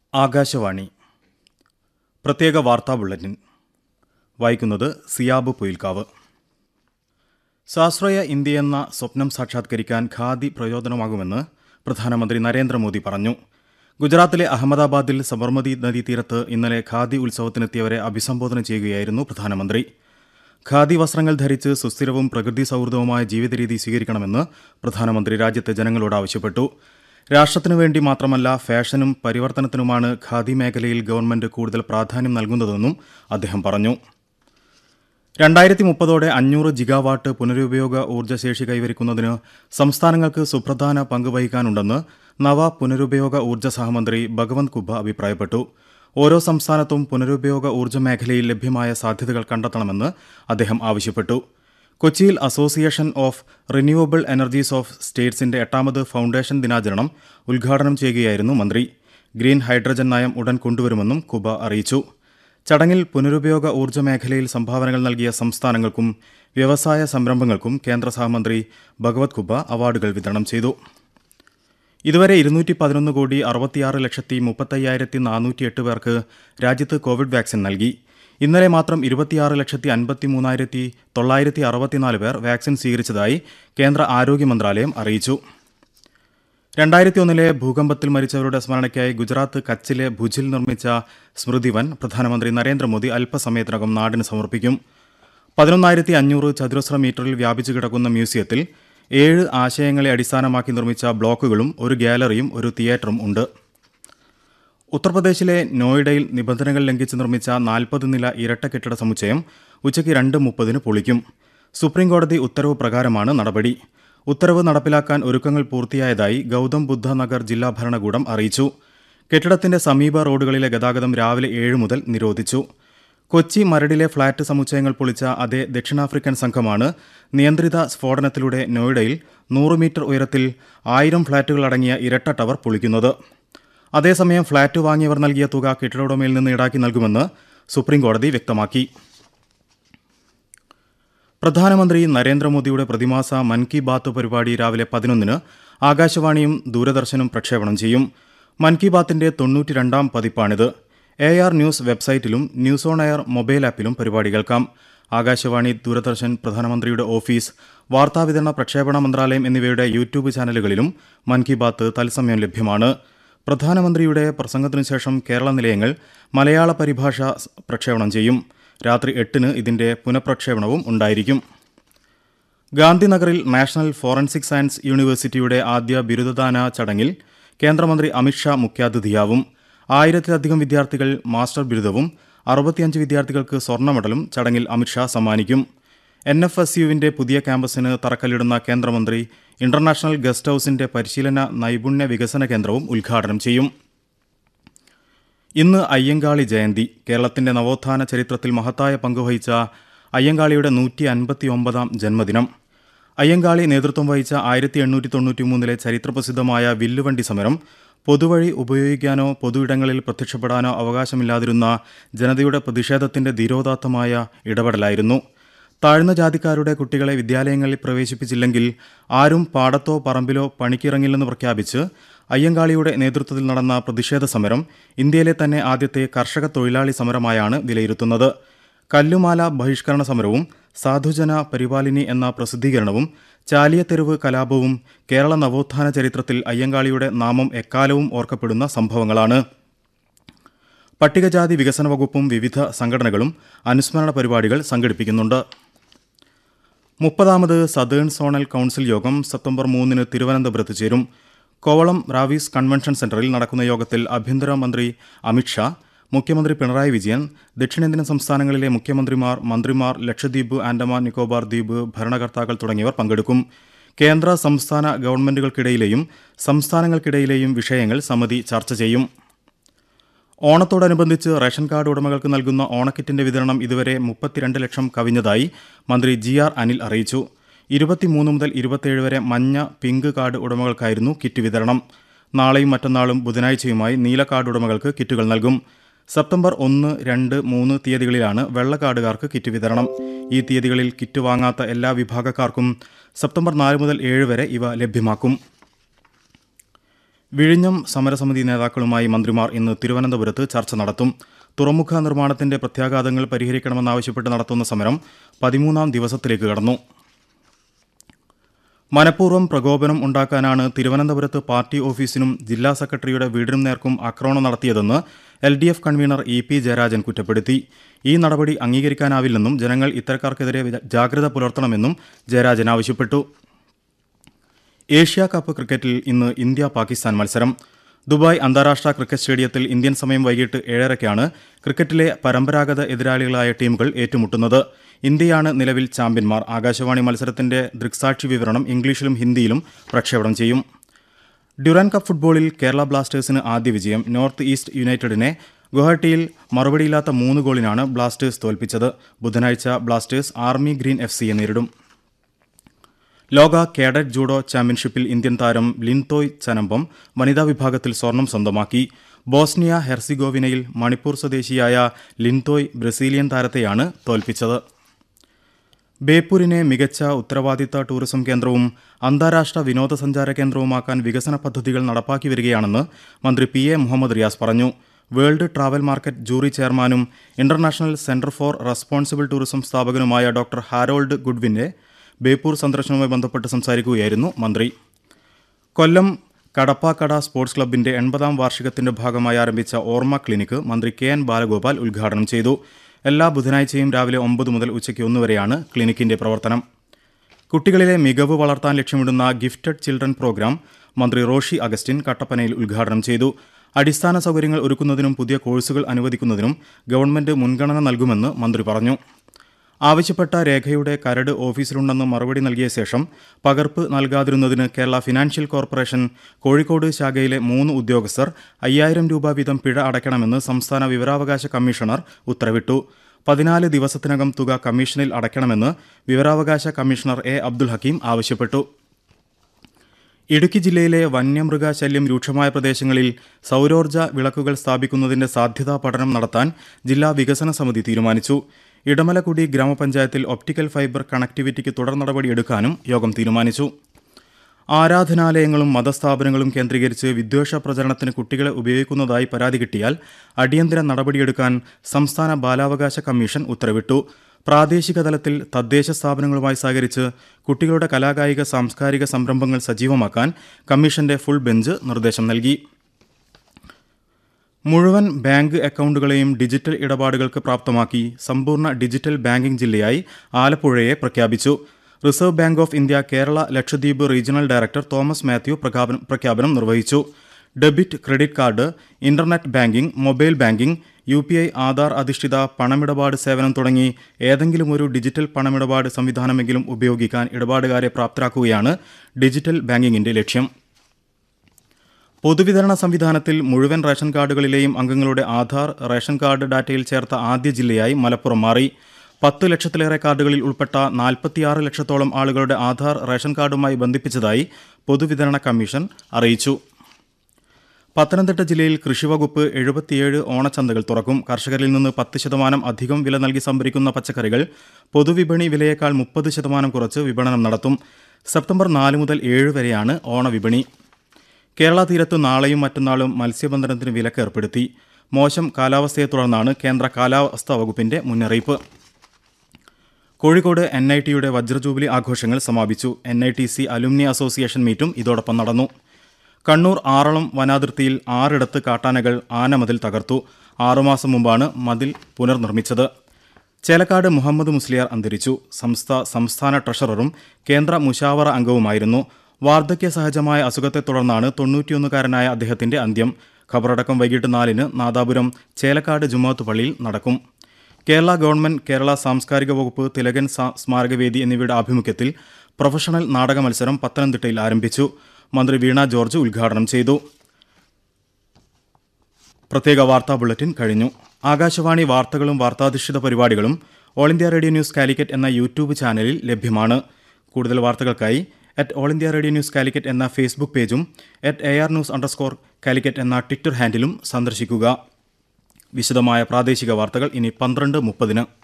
ആകാശവാണി പ്രത്യേക വാർത്താ ബുള്ളറ്റിൻ വായിക്കുന്നത് സിയാബ് പൊയിൽക്കാവ് സ്വാശ്രയ ഇന്ത്യയെന്ന സ്വപ്നം സാക്ഷാത്കരിക്കാൻ ഖാദി പ്രയോജനമാകുമെന്ന് പ്രധാനമന്ത്രി നരേന്ദ്രമോദി പറഞ്ഞു ഗുജറാത്തിലെ അഹമ്മദാബാദിൽ സബർമതി നദീതീരത്ത് ഇന്നലെ ഖാദി ഉത്സവത്തിനെത്തിയവരെ അഭിസംബോധന ചെയ്യുകയായിരുന്നു പ്രധാനമന്ത്രി ഖാദി വസ്ത്രങ്ങൾ ധരിച്ച് സുസ്ഥിരവും പ്രകൃതി സൗഹൃദവുമായ ജീവിതരീതി സ്വീകരിക്കണമെന്ന് പ്രധാനമന്ത്രി രാജ്യത്തെ ജനങ്ങളോട് ആവശ്യപ്പെട്ടു രാഷ്ട്രത്തിനു വേണ്ടി മാത്രമല്ല ഫാഷനും പരിവർത്തനത്തിനുമാണ് ഖാദി മേഖലയിൽ ഗവൺമെന്റ് കൂടുതൽ പ്രാധാന്യം നൽകുന്നതെന്നും അദ്ദേഹം പറഞ്ഞു രണ്ടായിരത്തി മുപ്പതോടെ അഞ്ഞൂറ് ജിഗാവാട്ട് പുനരുപയോഗ ഊർജ്ജശേഷി കൈവരിക്കുന്നതിന് സംസ്ഥാനങ്ങൾക്ക് സുപ്രധാന പങ്ക് വഹിക്കാനുണ്ടെന്ന് നവ പുനരുപയോഗ ഊർജ്ജ സഹമന്ത്രി ഭഗവന്ത് കുബ അഭിപ്രായപ്പെട്ടു ഓരോ സംസ്ഥാനത്തും പുനരുപയോഗ ഊർജ്ജ മേഖലയിൽ ലഭ്യമായ സാധ്യതകൾ കണ്ടെത്തണമെന്ന് അദ്ദേഹം ആവശ്യപ്പെട്ടു കൊച്ചിയിൽ association of renewable energies of സ്റ്റേറ്റ്സിന്റെ എട്ടാമത് ഫൗണ്ടേഷൻ ദിനാചരണം ഉദ്ഘാടനം ചെയ്യുകയായിരുന്നു മന്ത്രി ഗ്രീൻ ഹൈഡ്രജൻ നയം ഉടൻ കൊണ്ടുവരുമെന്നും കുബ അറിയിച്ചു ചടങ്ങിൽ പുനരുപയോഗ ഊർജ്ജ മേഖലയിൽ സംഭാവനകൾ നൽകിയ സംസ്ഥാനങ്ങൾക്കും വ്യവസായ സംരംഭങ്ങൾക്കും കേന്ദ്ര സഹമന്ത്രി ഭഗവത് കുബ അവാർഡുകൾ വിതരണം ചെയ്തു ഇതുവരെ ഇരുന്നൂറ്റി പതിനൊന്ന് കോടി അറുപത്തിയാറ് ലക്ഷത്തി മുപ്പത്തയ്യായിരത്തി നാനൂറ്റിയെട്ട് പേർക്ക് രാജ്യത്ത് കോവിഡ് വാക്സിൻ നൽകി ഇന്നലെ മാത്രം ഇരുപത്തിയാറ് ലക്ഷത്തി അൻപത്തി മൂന്നായിരത്തി തൊള്ളായിരത്തി അറുപത്തിനാല് പേർ വാക്സിൻ സ്വീകരിച്ചതായി കേന്ദ്ര ആരോഗ്യ മന്ത്രാലയം അറിയിച്ചു രണ്ടായിരത്തി ഒന്നിലെ ഭൂകമ്പത്തിൽ മരിച്ചവരുടെ സ്മരണയ്ക്കായി ഗുജറാത്ത് കച്ചിലെ ഭുജിൽ നിർമ്മിച്ച സ്മൃതിവൻ പ്രധാനമന്ത്രി നരേന്ദ്രമോദി അല്പസമയത്തിനകം നാടിന് സമർപ്പിക്കും പതിനൊന്നായിരത്തി അഞ്ഞൂറ് ചതുരശ്ര മീറ്ററിൽ വ്യാപിച്ചു കിടക്കുന്ന മ്യൂസിയത്തിൽ ഏഴ് ആശയങ്ങളെ അടിസ്ഥാനമാക്കി നിർമ്മിച്ച ബ്ലോക്കുകളും ഒരു ഗാലറിയും ഒരു തിയേറ്ററും ഉണ്ട് ഉത്തർപ്രദേശിലെ നോയിഡയിൽ നിബന്ധനകൾ ലംഘിച്ച് നിർമ്മിച്ച നാൽപ്പത് നില ഇരട്ട കെട്ടിട സമുച്ചയം ഉച്ചയ്ക്ക് രണ്ട് മുപ്പതിന് പൊളിക്കും സുപ്രീംകോടതി ഉത്തരവ് പ്രകാരമാണ് നടപടി ഉത്തരവ് നടപ്പിലാക്കാൻ ഒരുക്കങ്ങൾ പൂർത്തിയായതായി ഗൗതം ബുദ്ധ നഗർ ജില്ലാ ഭരണകൂടം അറിയിച്ചു കെട്ടിടത്തിന്റെ സമീപ റോഡുകളിലെ ഗതാഗതം രാവിലെ ഏഴ് മുതൽ നിരോധിച്ചു കൊച്ചി മരടിലെ ഫ്ളാറ്റ് സമുച്ചയങ്ങൾ പൊളിച്ച അതേ ദക്ഷിണാഫ്രിക്കൻ സംഘമാണ് നിയന്ത്രിത സ്ഫോടനത്തിലൂടെ നോയിഡയിൽ നൂറ് മീറ്റർ ഉയരത്തിൽ ആയിരം ഫ്ളാറ്റുകൾ അടങ്ങിയ ഇരട്ട ടവർ പൊളിക്കുന്നത് അതേസമയം ഫ്ളാറ്റ് വാങ്ങിയവർ നൽകിയ തുക കെട്ടിട ഉടമയിൽ നിന്ന് ഈടാക്കി നൽകുമെന്ന് സുപ്രീംകോടതി വ്യക്തമാക്കി പ്രധാനമന്ത്രി നരേന്ദ്രമോദിയുടെ പ്രതിമാസ മൻ കി ബാത്ത് പരിപാടി രാവിലെ പതിനൊന്നിന് ആകാശവാണിയും ദൂരദർശനും പ്രക്ഷേപണം ചെയ്യും മൻ കി ബാത്തിന്റെ തൊണ്ണൂറ്റി രണ്ടാം പതിപ്പാണിത് എ ആർ ന്യൂസ് വെബ്സൈറ്റിലും ന്യൂസ് ഓൺ എയർ മൊബൈൽ ആപ്പിലും പരിപാടി കേൾക്കാം ആകാശവാണി ദൂരദർശൻ പ്രധാനമന്ത്രിയുടെ ഓഫീസ് വാർത്താവിതരണ പ്രക്ഷേപണ മന്ത്രാലയം എന്നിവയുടെ യൂട്യൂബ് ചാനലുകളിലും മൻ കി ബാത്ത് തത്സമയം ലഭ്യമാണ് പ്രധാനമന്ത്രിയുടെ പ്രസംഗത്തിനു ശേഷം കേരള നിലയങ്ങൾ മലയാള പരിഭാഷ സ് പ്രക്ഷേപണം ചെയ്യും രാത്രി എട്ടിന് ഇതിന്റെ പുനഃപ്രക്ഷേപണവും ഉണ്ടായിരിക്കും ഗാന്ധിനഗറിൽ നാഷണൽ ഫോറൻസിക് സയൻസ് യൂണിവേഴ്സിറ്റിയുടെ ആദ്യ ബിരുദദാന ചടങ്ങിൽ കേന്ദ്രമന്ത്രി അമിത്ഷാ മുഖ്യാതിഥിയാവും ആയിരത്തിലധികം വിദ്യാർത്ഥികൾ മാസ്റ്റർ ബിരുദവും അറുപത്തിയഞ്ച് വിദ്യാർത്ഥികൾക്ക് സ്വർണ്ണ മെഡലും ചടങ്ങിൽ അമിത്ഷാ സമ്മാനിക്കും എൻ എഫ് എസ് യുവിന്റെ പുതിയ ക്യാമ്പസിന് തറക്കല്ലിടുന്ന കേന്ദ്രമന്ത്രി ഇന്റർനാഷണൽ ഗസ്റ്റ് ഹൌസിന്റെ പരിശീലന നൈപുണ്യ വികസന കേന്ദ്രവും ഉദ്ഘാടനം ചെയ്യും ഇന്ന് അയ്യങ്കാളി ജയന്തി കേരളത്തിന്റെ നവോത്ഥാന ചരിത്രത്തിൽ മഹത്തായ പങ്കുവഹിച്ച അയ്യങ്കാളിയുടെ നൂറ്റി അൻപത്തി ഒമ്പതാം ജന്മദിനം അയ്യങ്കാളി നേതൃത്വം വഹിച്ച ആയിരത്തി എണ്ണൂറ്റി തൊണ്ണൂറ്റി മൂന്നിലെ ചരിത്രപ്രസിദ്ധമായ വില്ലുവണ്ടി സമരം പൊതുവഴി ഉപയോഗിക്കാനോ പൊതുയിടങ്ങളിൽ പ്രത്യക്ഷപ്പെടാനോ അവകാശമില്ലാതിരുന്ന ജനതയുടെ പ്രതിഷേധത്തിന്റെ ധീരോദാത്തമായ ഇടപെടലായിരുന്നു താഴ്ന്ന ജാതിക്കാരുടെ കുട്ടികളെ വിദ്യാലയങ്ങളിൽ പ്രവേശിപ്പിച്ചില്ലെങ്കിൽ ആരും പാടത്തോ പറമ്പിലോ പണിക്കിറങ്ങില്ലെന്ന് പ്രഖ്യാപിച്ച് അയ്യങ്കാളിയുടെ നേതൃത്വത്തിൽ നടന്ന പ്രതിഷേധ സമരം ഇന്ത്യയിലെ തന്നെ ആദ്യത്തെ കർഷക തൊഴിലാളി സമരമായാണ് വിലയിരുത്തുന്നത് കല്ലുമാല ബഹിഷ്കരണ സമരവും സാധുജന പരിപാലിനി എന്ന പ്രസിദ്ധീകരണവും ചാലിയത്തെരുവ് കലാപവും കേരള നവോത്ഥാന ചരിത്രത്തിൽ അയ്യങ്കാളിയുടെ നാമം എക്കാലവും ഓർക്കപ്പെടുന്ന സംഭവങ്ങളാണ് പട്ടികജാതി വികസന വകുപ്പും വിവിധ സംഘടനകളും അനുസ്മരണ പരിപാടികൾ സംഘടിപ്പിക്കുന്നുണ്ട് മുപ്പതാമത് സതേൺ സോണൽ കൗൺസിൽ യോഗം സെപ്റ്റംബർ മൂന്നിന് തിരുവനന്തപുരത്ത് ചേരും കോവളം റാവീസ് കൺവെൻഷൻ സെന്ററിൽ നടക്കുന്ന യോഗത്തിൽ ആഭ്യന്തരമന്ത്രി അമിത്ഷാ മുഖ്യമന്ത്രി പിണറായി വിജയൻ ദക്ഷിണേന്ത്യൻ സംസ്ഥാനങ്ങളിലെ മുഖ്യമന്ത്രിമാർ മന്ത്രിമാർ ലക്ഷദ്വീപ് ആൻഡമാൻ നിക്കോബാർ ദ്വീപ് ഭരണകർത്താക്കൾ തുടങ്ങിയവർ പങ്കെടുക്കും കേന്ദ്ര സംസ്ഥാന ഗവൺമെന്റുകൾക്കിടയിലെയും സംസ്ഥാനങ്ങൾക്കിടയിലെയും വിഷയങ്ങൾ സമിതി ചർച്ച ചെയ്യും ഓണത്തോടനുബന്ധിച്ച് റേഷൻ കാർഡ് ഉടമകൾക്ക് നൽകുന്ന ഓണക്കിറ്റിന്റെ വിതരണം ഇതുവരെ മുപ്പത്തിരണ്ട് ലക്ഷം കവിഞ്ഞതായി മന്ത്രി ജി ആർ അനിൽ അറിയിച്ചു ഇരുപത്തിമൂന്ന് മുതൽ ഇരുപത്തിയേഴ് വരെ മഞ്ഞ പിങ്ക് കാർഡ് ഉടമകൾക്കായിരുന്നു കിറ്റ് വിതരണം നാളെയും മറ്റന്നാളും ബുധനാഴ്ചയുമായി നീല കാർഡ് ഉടമകൾക്ക് കിറ്റുകൾ നൽകും സെപ്റ്റംബർ ഒന്ന് രണ്ട് മൂന്ന് തീയതികളിലാണ് വെള്ള കാർഡുകാർക്ക് കിറ്റ് വിതരണം ഈ തീയതികളിൽ കിറ്റ് വാങ്ങാത്ത എല്ലാ വിഭാഗക്കാർക്കും സെപ്റ്റംബർ നാല് മുതൽ ഏഴ് വരെ ഇവ ലഭ്യമാക്കും വിഴിഞ്ഞം സമരസമിതി നേതാക്കളുമായി മന്ത്രിമാർ ഇന്ന് തിരുവനന്തപുരത്ത് ചർച്ച നടത്തും തുറമുഖ നിർമ്മാണത്തിന്റെ പ്രത്യാഘാതങ്ങൾ പരിഹരിക്കണമെന്നാവശ്യപ്പെട്ട് നടത്തുന്ന സമരം പതിമൂന്നാം ദിവസത്തിലേക്ക് കടന്നു മനഃപൂർവ്വം പ്രകോപനം ഉണ്ടാക്കാനാണ് തിരുവനന്തപുരത്ത് പാർട്ടി ഓഫീസിനും ജില്ലാ സെക്രട്ടറിയുടെ വീടിനും നേർക്കും ആക്രമണം നടത്തിയതെന്ന് L D F convenor E P Jayarajan കുറ്റപ്പെടുത്തി ഈ നടപടി അംഗീകരിക്കാനാവില്ലെന്നും ജനങ്ങൾ ഇത്തരക്കാർക്കെതിരെ ജാഗ്രത പുലർത്തണമെന്നും ജയരാജൻ ആവശ്യപ്പെട്ടു ഏഷ്യ കപ്പ് ക്രിക്കറ്റിൽ ഇന്ന് ഇന്ത്യ പാകിസ്ഥാൻ മത്സരം ദുബായ് അന്താരാഷ്ട്ര ക്രിക്കറ്റ് സ്റ്റേഡിയത്തിൽ ഇന്ത്യൻ സമയം വൈകിട്ട് ഏഴരയ്ക്കാണ് ക്രിക്കറ്റിലെ പരമ്പരാഗത എതിരാളികളായ ടീമുകൾ ഏറ്റുമുട്ടുന്നത് ഇന്ത്യയാണ് നിലവിൽ ചാമ്പ്യന്മാർ ആകാശവാണി മത്സരത്തിന്റെ ദൃക്സാക്ഷി വിവരണം ഇംഗ്ലീഷിലും ഹിന്ദിയിലും പ്രക്ഷേപണം ചെയ്യും ഡ്യൂറാൻ കപ്പ് ഫുട്ബോളിൽ കേരള ബ്ലാസ്റ്റേഴ്സിന് ആദ്യ വിജയം നോർത്ത് ഈസ്റ്റ് യുണൈറ്റഡിനെ ഗുവാഹട്ടിയിൽ മറുപടിയില്ലാത്ത മൂന്ന് ഗോളിനാണ് ബ്ലാസ്റ്റേഴ്സ് തോൽപ്പിച്ചത് ബുധനാഴ്ച ബ്ലാസ്റ്റേഴ്സ് ആർമി ഗ്രീൻ എഫ് സിയെ നേരിടും ലോക കേഡറ്റ് ജൂഡോ ചാമ്പ്യൻഷിപ്പിൽ ഇന്ത്യൻ താരം ലിൻതോയ് ചനമ്പം വനിതാ വിഭാഗത്തിൽ സ്വർണം സ്വന്തമാക്കി ബോസ്നിയ ഹെർസിഗോവിനയിൽ മണിപ്പൂർ സ്വദേശിയായ ലിൻതോയ് ബ്രസീലിയൻ താരത്തെയാണ് തോൽപ്പിച്ചത് ബേപ്പൂരിനെ മികച്ച ഉത്തരവാദിത്ത ടൂറിസം കേന്ദ്രവും അന്താരാഷ്ട്ര വിനോദസഞ്ചാര കേന്ദ്രവുമാക്കാൻ വികസന പദ്ധതികൾ നടപ്പാക്കി വരികയാണെന്ന് മന്ത്രി പി എ മുഹമ്മദ് റിയാസ് പറഞ്ഞു വേൾഡ് ട്രാവൽ മാർക്കറ്റ് ജൂറി ചെയർമാനും International Centre for Responsible Tourism സ്ഥാപകനുമായ ഡോക്ടർ ഹാരോൾഡ് ഗുഡ്വിന്റെ ബേപ്പൂർ സന്ദർശനവുമായി ബന്ധപ്പെട്ട് സംസാരിക്കുകയായിരുന്നു മന്ത്രി കൊല്ലം കടപ്പാക്കട സ്പോർട്സ് ക്ലബിന്റെ എൺപതാം വാർഷികത്തിന്റെ ഭാഗമായി ആരംഭിച്ച ഓർമ്മ ക്ലിനിക്ക് മന്ത്രി കെ എൻ ബാലഗോപാൽ ഉദ്ഘാടനം ചെയ്തു എല്ലാ ബുധനാഴ്ചയും രാവിലെ ഒമ്പത് മുതൽ ഉച്ചയ്ക്ക് ഒന്ന് വരെയാണ് ക്ലിനിക്കിന്റെ പ്രവർത്തനം കുട്ടികളിലെ മികവ് വളർത്താൻ ലക്ഷ്യമിടുന്ന ഗിഫ്റ്റഡ് ചിൽഡ്രൻ പ്രോഗ്രാം മന്ത്രി റോഷി അഗസ്റ്റിൻ കട്ടപ്പനയിൽ ഉദ്ഘാടനം ചെയ്തു അടിസ്ഥാന സൗകര്യങ്ങൾ ഒരുക്കുന്നതിനും പുതിയ കോഴ്സുകൾ അനുവദിക്കുന്നതിനും ഗവൺമെന്റ് മുൻഗണന നൽകുമെന്ന് മന്ത്രി പറഞ്ഞു ആവശ്യപ്പെട്ട രേഖയുടെ കരട് ഓഫീസിലുണ്ടെന്ന് മറുപടി നൽകിയ ശേഷം പകർപ്പ് നൽകാതിരുന്നതിന് കേരള ഫിനാൻഷ്യൽ കോർപ്പറേഷൻ കോഴിക്കോട് ശാഖയിലെ മൂന്ന് ഉദ്യോഗസ്ഥർ അയ്യായിരം രൂപ വീതം പിഴ അടയ്ക്കണമെന്ന് സംസ്ഥാന വിവരാവകാശ കമ്മീഷണർ ഉത്തരവിട്ടു പതിനാല് ദിവസത്തിനകം തുക കമ്മീഷനിൽ അടയ്ക്കണമെന്ന് വിവരാവകാശ കമ്മീഷണർ എ അബ്ദുൽ ഹക്കീം ആവശ്യപ്പെട്ടു ഇടുക്കി ജില്ലയിലെ വന്യമൃഗശല്യം രൂക്ഷമായ പ്രദേശങ്ങളിൽ സൗരോർജ്ജ വിളക്കുകൾ സ്ഥാപിക്കുന്നതിന്റെ സാധ്യതാ പഠനം നടത്താൻ ജില്ലാ വികസന സമിതി തീരുമാനിച്ചു ഇടമലക്കുടി ഗ്രാമപഞ്ചായത്തിൽ ഒപ്റ്റിക്കൽ ഫൈബർ കണക്ടിവിറ്റിക്ക് തുടർ നടപടിയെടുക്കാനും യോഗം തീരുമാനിച്ചു ആരാധനാലയങ്ങളും മതസ്ഥാപനങ്ങളും കേന്ദ്രീകരിച്ച് വിദ്വേഷ പ്രചരണത്തിന് കുട്ടികളെ ഉപയോഗിക്കുന്നതായി പരാതി കിട്ടിയാൽ അടിയന്തര നടപടിയെടുക്കാൻ സംസ്ഥാന ബാലാവകാശ കമ്മീഷൻ ഉത്തരവിട്ടു പ്രാദേശിക തലത്തിൽ തദ്ദേശ സ്ഥാപനങ്ങളുമായി സഹകരിച്ച് കുട്ടികളുടെ കലാകായിക സാംസ്കാരിക സംരംഭങ്ങൾ സജീവമാക്കാൻ കമ്മീഷന്റെ ഫുൾ ബെഞ്ച് നിർദ്ദേശം നൽകി മുഴുവൻ ബാങ്ക് അക്കൗണ്ടുകളെയും ഡിജിറ്റൽ ഇടപാടുകൾക്ക് പ്രാപ്തമാക്കി സമ്പൂർണ്ണ ഡിജിറ്റൽ ബാങ്കിംഗ് ജില്ലയായി ആലപ്പുഴയെ പ്രഖ്യാപിച്ചു Reserve Bank of India Kerala Lakshadweep regional director Thomas Mathew പ്രഖ്യാപനം പ്രഖ്യാപനം നിർവഹിച്ചു debit credit card internet banking mobile banking U P I Aadhaar അധിഷ്ഠിത പണമിടപാട് സേവനം തുടങ്ങി ഏതെങ്കിലും ഒരു ഡിജിറ്റൽ പണമിടപാട് സംവിധാനമെങ്കിലും ഉപയോഗിക്കാൻ ഇടപാടുകാരെ പ്രാപ്തരാക്കുകയാണ് ഡിജിറ്റൽ ബാങ്കിങ്ങിന്റെ ലക്ഷ്യം പൊതുവിതരണ സംവിധാനത്തിൽ മുഴുവൻ റേഷൻ കാർഡുകളിലെയും അംഗങ്ങളുടെ ആധാർ റേഷൻ കാർഡ് ഡാറ്റയിൽ ചേർത്ത ആദ്യ ജില്ലയായി മലപ്പുറം മാറി പത്ത് ലക്ഷത്തിലേറെ കാർഡുകളിൽ ഉൾപ്പെട്ട നാൽപ്പത്തിയാറ് ലക്ഷത്തോളം ആളുകളുടെ ആധാർ റേഷൻ കാർഡുമായി ബന്ധിപ്പിച്ചതായി പൊതുവിതരണ കമ്മീഷൻ അറിയിച്ചു പത്തനംതിട്ട ജില്ലയിൽ കൃഷിവകുപ്പ് എഴുപത്തിയേഴ് ഓണച്ചന്തകൾ തുറക്കും കർഷകരിൽ നിന്ന് പത്ത് ശതമാനം അധികം വില നൽകി സംഭരിക്കുന്ന പച്ചക്കറികൾ പൊതുവിപണി വിലയേക്കാൾ മുപ്പത് ശതമാനം കുറച്ച് വിപണനം നടത്തും സെപ്റ്റംബർ നാല് മുതൽ ഏഴ് വരെയാണ് ഓണവിപണി കേരള തീരത്ത് നാളെയും മറ്റന്നാളും മത്സ്യബന്ധനത്തിന് വിലക്ക് ഏർപ്പെടുത്തി മോശം കാലാവസ്ഥയെ തുടർന്നാണ് കേന്ദ്ര കാലാവസ്ഥാ വകുപ്പിന്റെ മുന്നറിയിപ്പ് കോഴിക്കോട് എൻ ഐ ടിയുടെ വജ്രജൂബിലി ആഘോഷങ്ങൾ സമാപിച്ചു N I T C alumni association മീറ്റും ഇതോടൊപ്പം നടന്നു കണ്ണൂർ ആറളം വനാതിർത്തിയിൽ ആറിടത്ത് കാട്ടാനകൾ ആനമതിൽ തകർത്തു ആറുമാസം മുമ്പാണ് മതിൽ പുനർനിർമ്മിച്ചത് ചേലക്കാട് മുഹമ്മദ് മുസ്ലിയാർ അന്തരിച്ചു സംസ്ഥാ സംസ്ഥാന ട്രഷററും കേന്ദ്ര മുഷാവറ അംഗവുമായിരുന്നു വാർദ്ധക്യ സഹജമായ അസുഖത്തെ തുടർന്നാണ് തൊണ്ണൂറ്റിയൊന്നുകാരനായ അദ്ദേഹത്തിന്റെ അന്ത്യം ഖബറടക്കം വൈകിട്ട് നാലിന് നാദാപുരം ചേലക്കാട് ജുമാത്ത് പള്ളിയിൽ നടക്കും കേരള ഗവൺമെന്റ് കേരള സാംസ്കാരിക വകുപ്പ് തിലകൻ സാ- സ്മാരകവേദി എന്നിവയുടെ ആഭിമുഖ്യത്തിൽ പ്രൊഫഷണൽ നാടക മത്സരം പത്തനംതിട്ടയിൽ ആരംഭിച്ചു മന്ത്രി വീണ ജോർജ് ഉദ്ഘാടനം ചെയ്തു പ്രത്യേക വാർത്താ ബുള്ളറ്റിൻ കഴിഞ്ഞു ആകാശവാണി വാർത്തകളും വാർത്താധിഷ്ഠിത പരിപാടികളും All India Radio News Calicut എന്ന യൂട്യൂബ് ചാനലിൽ ലഭ്യമാണ് കൂടുതൽ വാർത്തകൾക്കായി at All India Radio News Calicut എന്ന ഫേസ്ബുക്ക് പേജും at A R news underscore Calicut എന്ന ട്വിറ്റർ ഹാൻഡിലും സന്ദർശിക്കുക വിശദമായ പ്രാദേശിക വാർത്തകൾ ഇനി പന്ത്രണ്ട് മുപ്പതിന്